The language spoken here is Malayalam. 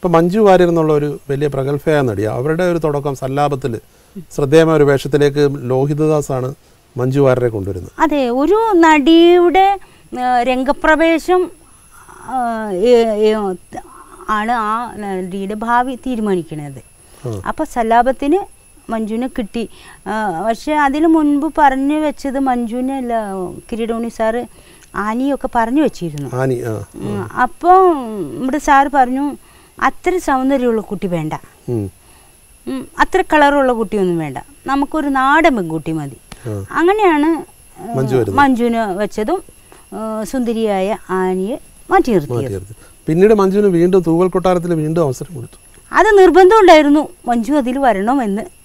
ഇപ്പം മഞ്ജു വാര്യർ എന്നുള്ള ഒരു വലിയ പ്രഗത്ഭയായ നടി അവരുടെ ഒരു തുടക്കം സല്ലാപത്തിൽ ശ്രദ്ധേയമായ ഒരു വേഷത്തിലേക്ക് ലോഹിതദാസാണ് മഞ്ജു വാര്യരെ കൊണ്ടുവരുന്നത് അതെ ഒരു നടിയുടെ ആ, രംഗപ്രവേശം ആ, ഏ- ഏ- ആണ് ആ നടിയുടെ ഭാവി തീരുമാനിക്കുന്നത് അപ്പോൾ സല്ലാപത്തിന് മഞ്ജുവിനെ കിട്ടി ആ, പക്ഷേ അതിനു മുൻപ് പറഞ്ഞു വെച്ചത് മഞ്ജുവിനെ അല്ല കിരീടോണി സാറ് ആനിയൊക്കെ പറഞ്ഞു വെച്ചിരുന്നു ആനി ആ ഉം, അപ്പോൾ നമ്മുടെ സാറ് പറഞ്ഞു അത്ര സൗന്ദര്യമുള്ള കുട്ടി വേണ്ട ഉം. ഉം, അത്ര കളറുള്ള കുട്ടിയൊന്നും വേണ്ട നമുക്കൊരു നാടൻ പെൺകുട്ടി മതി അങ്ങനെയാണ് ആ, മഞ്ജു വരുന്നത്. മഞ്ജുവിന് വെച്ചതും ആ, സുന്ദരിയായ ആനിയെ മാറ്റി നിർത്തിയത് മാറ്റി നിർത്തി പിന്നീട് മഞ്ജുവിന് വീണ്ടും തൂവൽ കൊട്ടാരത്തിൽ വീണ്ടും അവസരം കൊടുത്തു അത് നിർബന്ധം ഉണ്ടായിരുന്നു മഞ്ജു അതിൽ വരണമെന്ന്